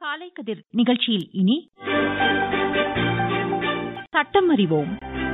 காலை கதிர் நிகழ்ச்சியில் இனி சட்டம் அறிவோம்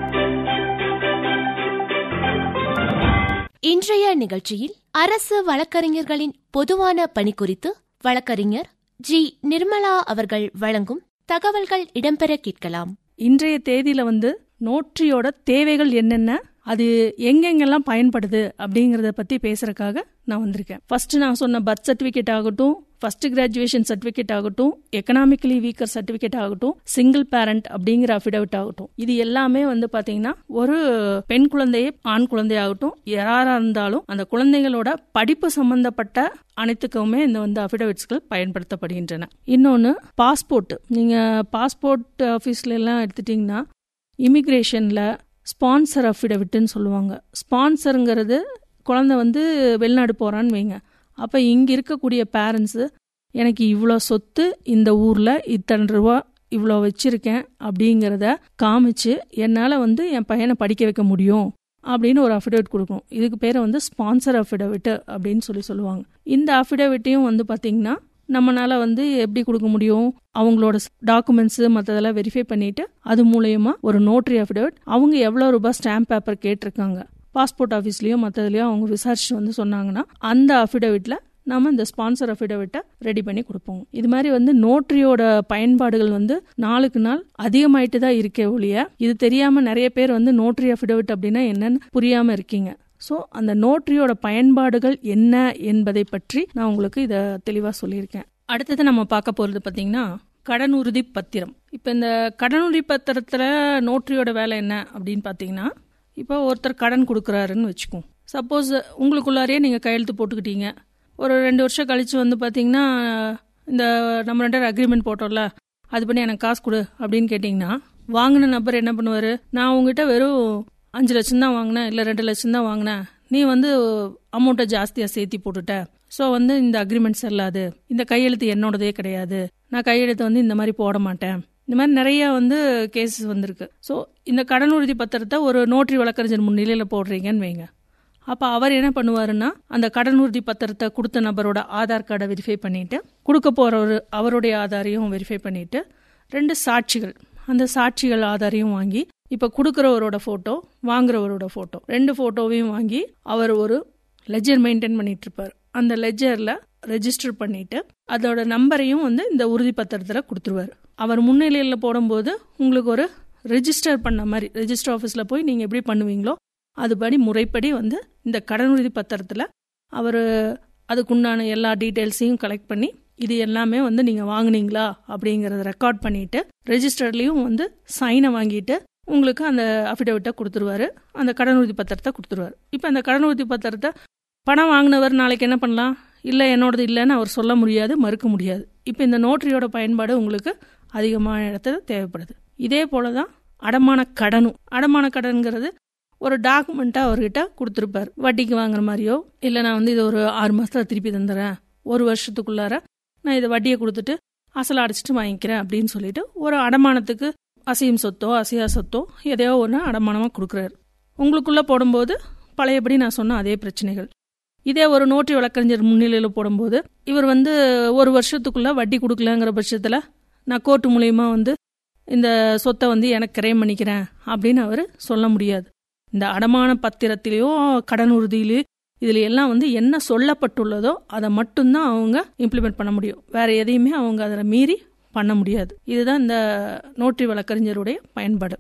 இன்றைய நிகழ்ச்சியில் அரசு வழக்கறிஞர்களின் பொதுவான பணி குறித்து வழக்கறிஞர் ஜி நிர்மலா அவர்கள் வழங்கும் தகவல்கள் இடம்பெற கேட்கலாம் இன்றைய தேதியில வந்து நோட்டரியோட தேவைகள் என்னென்ன அது எங்கெங்கெல்லாம் பயன்படுது அப்படிங்கறத பத்தி பேசுறதுக்காக நான் வந்திருக்கேன் ஃபர்ஸ்ட் நான் சொன்ன பர்த் சர்டிபிகேட் ஆகட்டும் ஃபர்ஸ்ட் கிராஜுவேஷன் சர்டிபிகேட் ஆகட்டும் எக்கனாமிக்கலி வீக்கர் சர்டிபிகேட் ஆகட்டும் சிங்கிள் பேரண்ட் அப்படிங்கிற அஃபிடவிட் ஆகட்டும் இது எல்லாமே வந்து பாத்தீங்கன்னா ஒரு பெண் குழந்தையை ஆண் குழந்தையாகட்டும் யாரா இருந்தாலும் அந்த குழந்தைகளோட படிப்பு சம்பந்தப்பட்ட அனைத்துக்குமே இந்த வந்து அஃபிடவிட்ஸ்கள் பயன்படுத்தப்படுகின்றன இன்னொன்று பாஸ்போர்ட் நீங்க பாஸ்போர்ட் ஆஃபீஸ்ல எல்லாம் எடுத்துட்டீங்கன்னா இமிக்ரேஷன்ல ஸ்பான்சர் அஃபிடவிட்னு சொல்லுவாங்க ஸ்பான்சருங்கிறது குழந்தை வந்து வெளிநாடு போறான்னு வைங்க அப்போ இங்கே இருக்கக்கூடிய பேரண்ட்ஸு எனக்கு இவ்வளோ சொத்து இந்த ஊரில் இத்தனை ரூபா இவ்வளோ வச்சிருக்கேன் அப்படிங்கிறத காமிச்சு என்னால் வந்து என் பையனை படிக்க வைக்க முடியும் அப்படின்னு ஒரு அஃபிடவிட் கொடுக்கணும் இதுக்கு பேரை வந்து ஸ்பான்சர் அஃபிடவிட் அப்படின்னு சொல்லி சொல்லுவாங்க இந்த அஃபிடவிட்டையும் வந்து பார்த்தீங்கன்னா நம்மளால வந்து எப்படி கொடுக்க முடியும் அவங்களோட டாக்குமெண்ட்ஸ் மற்றதெல்லாம் வெரிஃபை பண்ணிட்டு அது மூலயமா ஒரு நோட்ரி அஃபிடவிட் அவங்க எவ்வளோ ரூபாய் ஸ்டாம்ப் பேப்பர் கேட்டிருக்காங்க பாஸ்போர்ட் ஆஃபீஸ்லயோ மற்றதுலயோ அவங்க விசாரிச்சு வந்து சொன்னாங்கன்னா அந்த அஃபிடவிட்ல நாம இந்த ஸ்பான்சர் அஃபிடவிட்டை ரெடி பண்ணி கொடுப்போம் இது மாதிரி வந்து நோட்ரியோட பயன்பாடுகள் வந்து நாளுக்கு நாள் அதிகமாயிட்டு தான் இருக்கே ஒழிய இது தெரியாம நிறைய பேர் வந்து நோட்ரி அஃபிடவிட் அப்படின்னா என்னன்னு புரியாம இருக்கீங்க ஸோ அந்த நோட்ரியோட பயன்பாடுகள் என்ன என்பதை பற்றி நான் உங்களுக்கு இதை தெளிவாக சொல்லியிருக்கேன் அடுத்தது நம்ம பார்க்க போகிறது பார்த்தீங்கன்னா கடன் உறுதி பத்திரம் இப்போ இந்த கடன் உறுதி பத்திரத்தில் நோட்ரியோட வேலை என்ன அப்படின்னு பார்த்தீங்கன்னா இப்போ ஒருத்தர் கடன் கொடுக்குறாருன்னு வச்சுக்கோம் சப்போஸ் உங்களுக்குள்ளாரையே நீங்கள் கையெழுத்து போட்டுக்கிட்டீங்க ஒரு ரெண்டு வருஷம் கழித்து வந்து பார்த்தீங்கன்னா இந்த நம்ம ரெண்டு அக்ரிமெண்ட் போட்டோம்ல அது பண்ணி எனக்கு காசு கொடு அப்படின்னு கேட்டிங்கன்னா வாங்கின நபர் என்ன பண்ணுவார் நான் உங்ககிட்ட வெறும் அஞ்சு லட்சம் தான் வாங்கினேன் இல்லை ரெண்டு லட்சம் தான் வாங்கினேன் நீ வந்து அமௌண்ட்டை ஜாஸ்தியாக சேர்த்தி போட்டுட்ட ஸோ வந்து இந்த அக்ரிமெண்ட் செல்லாது இந்த கையெழுத்து என்னோடதே கிடையாது நான் கையெழுத்து வந்து இந்த மாதிரி போட மாட்டேன் இந்த மாதிரி நிறைய வந்து கேசஸ் வந்திருக்கு ஸோ இந்த கடன் உறுதி பத்திரத்தை ஒரு நோட்டரி வழக்கறிஞர் முன்னிலையில் போடுறீங்கன்னு வைங்க அப்போ அவர் என்ன பண்ணுவாருன்னா அந்த கடன் உறுதி பத்திரத்தை கொடுத்த நபரோட ஆதார் கார்டை வெரிஃபை பண்ணிட்டு கொடுக்க போறவர் அவருடைய ஆதாரையும் வெரிஃபை பண்ணிட்டு ரெண்டு சாட்சிகள் அந்த சாட்சிகள் ஆதாரையும் வாங்கி இப்போ கொடுக்குறவரோட ஃபோட்டோ வாங்குறவரோட ஃபோட்டோ ரெண்டு ஃபோட்டோவையும் வாங்கி அவர் ஒரு லெஜர் மெயின்டைன் பண்ணிட்டு இருப்பார் அந்த லெஜரில் ரெஜிஸ்டர் பண்ணிட்டு அதோட நம்பரையும் வந்து இந்த உறுதி பத்திரத்தில் கொடுத்துருவார் அவர் முன்னிலையில் போடும்போது உங்களுக்கு ஒரு ரெஜிஸ்டர் பண்ண மாதிரி ரெஜிஸ்டர் ஆஃபீஸில் போய் நீங்கள் எப்படி பண்ணுவீங்களோ அதுபடி முறைப்படி வந்து இந்த கடன் உறுதி பத்திரத்தில் அவர் அதுக்குண்டான எல்லா டீட்டெயில்ஸையும் கலெக்ட் பண்ணி இது எல்லாமே வந்து நீங்கள் வாங்குனீங்களா அப்படிங்கிறத ரெக்கார்ட் பண்ணிட்டு ரெஜிஸ்டர்லேயும் வந்து சைனை வாங்கிட்டு உங்களுக்கு அந்த அஃபிடவிட்டை கொடுத்துருவாரு அந்த கடன் உறுதி பத்திரத்தை கொடுத்துருவாரு இப்போ அந்த கடன் உறுதி பத்திரத்தை பணம் வாங்கினவர் நாளைக்கு என்ன பண்ணலாம் இல்லை என்னோடது இல்லைன்னு அவர் சொல்ல முடியாது மறுக்க முடியாது இப்போ இந்த நோட்டரியோட பயன்பாடு உங்களுக்கு அதிகமான இடத்துல தேவைப்படுது இதே போல தான் அடமான கடனும் அடமான கடன்கிறது ஒரு டாக்குமெண்ட்டாக அவர்கிட்ட கொடுத்துருப்பார் வட்டிக்கு வாங்குற மாதிரியோ இல்லை நான் வந்து இதை ஒரு ஆறு மாதத்தில் திருப்பி தந்துடுறேன் ஒரு வருஷத்துக்குள்ளார நான் இதை வட்டியை கொடுத்துட்டு அசலை அடைச்சிட்டு வாங்கிக்கிறேன் அப்படின்னு சொல்லிட்டு ஒரு அடமானத்துக்கு அசையும் சொத்தோ அசையா சொத்தோ எதையோ ஒன்று அடமானமாக கொடுக்குறாரு உங்களுக்குள்ளே போடும்போது பழையபடி நான் சொன்ன அதே பிரச்சனைகள் இதே ஒரு நோட்டரி வழக்கறிஞர் முன்னிலையில் போடும்போது இவர் வந்து ஒரு வருஷத்துக்குள்ள வட்டி கொடுக்கலங்கிற பட்சத்தில் நான் கோர்ட்டு மூலயமா வந்து இந்த சொத்தை வந்து எனக்கு கிரைம் பண்ணிக்கிறேன் அப்படின்னு அவர் சொல்ல முடியாது இந்த அடமான பத்திரத்திலேயோ கடன் உறுதியிலேயோ இதுல எல்லாம் வந்து என்ன சொல்லப்பட்டுள்ளதோ அதை மட்டும்தான் அவங்க இம்ப்ளிமெண்ட் பண்ண முடியும் வேற எதையுமே அவங்க அதில் மீறி பண்ண முடியாது இதுதான் இந்த நோட்டரி வழக்கறிஞருடைய பயன்பாடு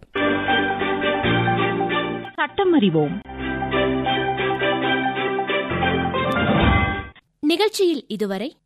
சட்டம் அறிவோம் நிகழ்ச்சியில் இதுவரை